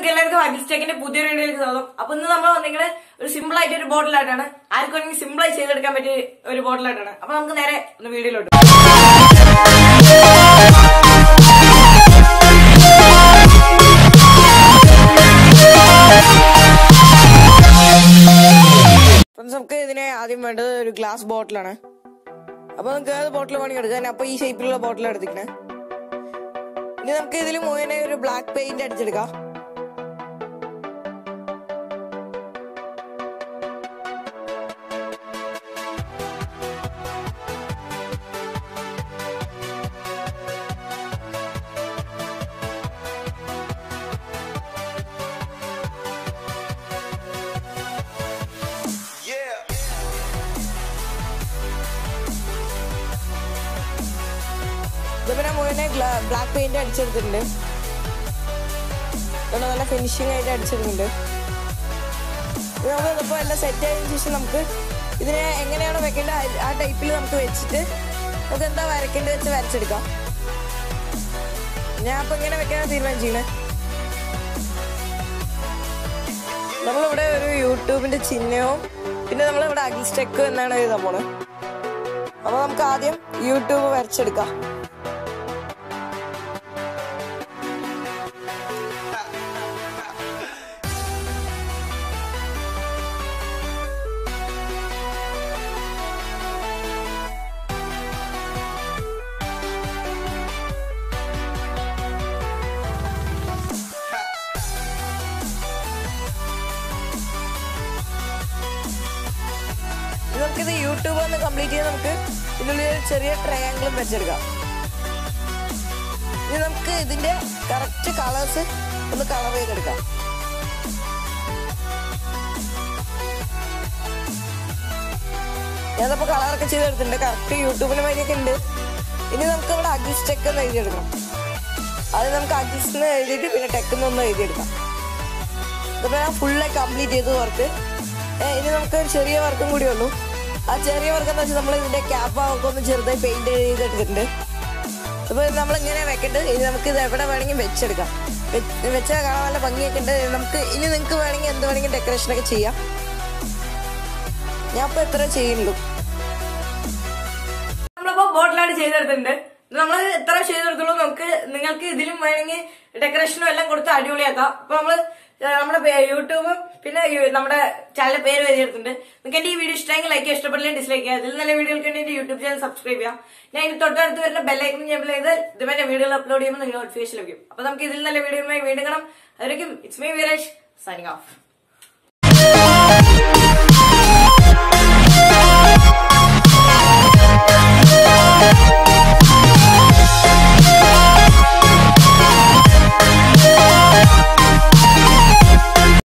നിങ്ങൾക്ക് എല്ലാവർക്കും അഗ്രിസ്റ്റേക്കിന്റെ പുതിയ വീഡിയോയിലേക്ക് സ്വാഗതം അപ്പൊ ഇന്ന് നമ്മൾ വന്നിങ്ങനെ ഒരു സിമ്പിൾ ആയിട്ട് ഒരു ബോട്ടിലായിട്ടാണ് ആർക്കും വേണമെങ്കിൽ സിമ്പിൾ ആയി ചെയ്തെടുക്കാൻ പറ്റിയ ഒരു ബോട്ടിലായിട്ടാണ് അപ്പൊ നമുക്ക് നേരെ ഒന്ന് വീഡിയോയിലോട്ട് ഫ്രണ്ട്സ് നമുക്ക് ഇതിനെ ആദ്യം വേണ്ടത് ഒരു ഗ്ലാസ് ബോട്ടിലാണ് അപ്പൊ നമുക്ക് ഏത് ബോട്ടിൽ വേണമെങ്കിൽ എടുക്കാം അപ്പൊ ഈ ഷേപ്പിലുള്ള ബോട്ടിൽ എടുത്തിക്കണേ ഇനി നമുക്ക് ഇതിൽ മുഴുവനെ ഒരു ബ്ലാക്ക് പെയിന്റ് അടിച്ചെടുക്കാം Yeah. ഇതിപ്പോ ഞാൻ മുഴുവനെ ബ്ലാക്ക് പെയിന്റ് അടിച്ചെടുത്തിട്ടുണ്ട് ഇവിടെ നല്ല ഫിനിഷിംഗ് ആയിട്ട് അടിച്ചെടുക്കുന്നുണ്ട് ഇത് നമുക്ക് ഇതിപ്പോ എല്ലാം സെറ്റ് ആയതിനു ശേഷം നമുക്ക് ഇതിനെ എങ്ങനെയാണ് വെക്കേണ്ടത് ആ- ആ ടൈപ്പിൽ നമുക്ക് വെച്ചിട്ട് നമുക്ക് എന്താ വരയ്ക്കേണ്ടത് വെച്ച് വരച്ചെടുക്കാം ഞാൻ അപ്പൊ ഇങ്ങനെ വെക്കാനാണ് തീരുമാനിച്ചിരിക്കണേ നമ്മളിവിടെ ഒരു യൂട്യൂബിന്റെ ചിഹ്നവും പിന്നെ നമ്മളിവിടെ അഗിസ്റ്റെക്ക് എന്നാണ് എഴുതാൻ പോണത് അപ്പൊ നമുക്ക് ആദ്യം യൂട്യൂബ് വരച്ചെടുക്കാം ഇനി നമുക്കിത് യൂട്യൂബ് ഒന്ന് കംപ്ലീറ്റ് ചെയ്ത് നമുക്ക് ഇതിനുള്ളിൽ ഒരു ചെറിയ ട്രയാങ്കിളും വെച്ചെടുക്കാം ഇനി നമുക്ക് ഇതിന്റെ കറക്റ്റ് കളേഴ്സ് ഒന്ന് കളർ ചെയ്തെടുക്കാം ഞാനപ്പോ കളറൊക്കെ ചെയ്തെടുത്തിട്ടുണ്ട് കറക്റ്റ് യൂട്യൂബിന് വഴിയൊക്കെ ഉണ്ട് ഇനി നമുക്ക് ഇവിടെ അഗിസ് ടെക് എന്ന് എഴുതിയെടുക്കണം അത് നമുക്ക് അഗിസ് എന്ന് എഴുതിയിട്ട് പിന്നെ ടെക് എന്നൊന്ന് എഴുതിയെടുക്കാം ഇതിപ്പോ ഞാൻ ഫുള്ള് കംപ്ലീറ്റ് ചെയ്തു വർക്ക് ഇനി നമുക്ക് ഒരു ചെറിയ വർക്കും കൂടി ഉള്ളൂ ആ ചെറിയ വർക്ക് എന്ന് വെച്ചാൽ നമ്മൾ ഇതിന്റെ ക്യാപ്പ് ഒക്കെ ഒന്ന് ചെറുതായി പെയിന്റ് ചെയ്തെടുത്തിട്ടുണ്ട് അപ്പൊ നമ്മൾ ഇങ്ങനെ വെക്കേണ്ടത് ഇനി നമുക്ക് ഇത് എവിടെ വേണമെങ്കിൽ വെച്ചെടുക്കാം വെ- വെച്ചാൽ കാണാൻ നല്ല ഭംഗിയൊക്കെ ഉണ്ട് നമുക്ക് ഇനി നിങ്ങൾക്ക് വേണമെങ്കിൽ എന്ത് വേണമെങ്കിൽ ഡെക്കറേഷൻ ഒക്കെ ചെയ്യാം ഞാൻ ഇപ്പൊ എത്ര ചെയ്യുന്നുള്ളൂ നമ്മളിപ്പോ ബോട്ടിലാണ് ചെയ്തെടുത്തിട്ടുണ്ട് നമ്മൾ എത്ര ചെയ്തെടുത്തുള്ളൂ നമുക്ക് നിങ്ങൾക്ക് ഇതിലും വേണമെങ്കിൽ ഡെക്കറേഷനും എല്ലാം കൊടുത്ത് അടിപൊളിയാക്കാം ഇപ്പൊ നമ്മള് ഏഹ് നമ്മുടെ പേ- യൂട്യൂബും പിന്നെ യു- നമ്മുടെ ചാനലിന്റെ പേര് എഴുതിയെടുത്തിട്ടുണ്ട് നിങ്ങൾക്ക് എന്റെ ഈ വീഡിയോ ഇഷ്ടമെങ്കിൽ ലൈക്ക് ഇഷ്ടപ്പെട്ടില്ലെങ്കിൽ ഡിസ്ലൈക്ക് ചെയ്യുക ഇതിൽ നല്ല വീഡിയോകൾക്ക് വേണ്ടി എന്റെ യൂട്യൂബ് ചാനൽ സബ്സ്ക്രൈബ് ചെയ്യാം ഞാൻ ഇനി തൊട്ടടുത്ത് വരുന്ന ബെല്ലൈക്കൺ ഞാൻ ചെയ്താൽ ഇതുവരെ വീഡിയോകൾ അപ്ലോഡ് ചെയ്യുമ്പോൾ നിങ്ങൾ നോട്ടിഫിക്കേഷൻ ലഭിക്കും അപ്പൊ നമുക്ക് ഇതിൽ നല്ല വീഡിയോ വീണ്ടും കാണാം അതായിരിക്കും it's me Viresh signing of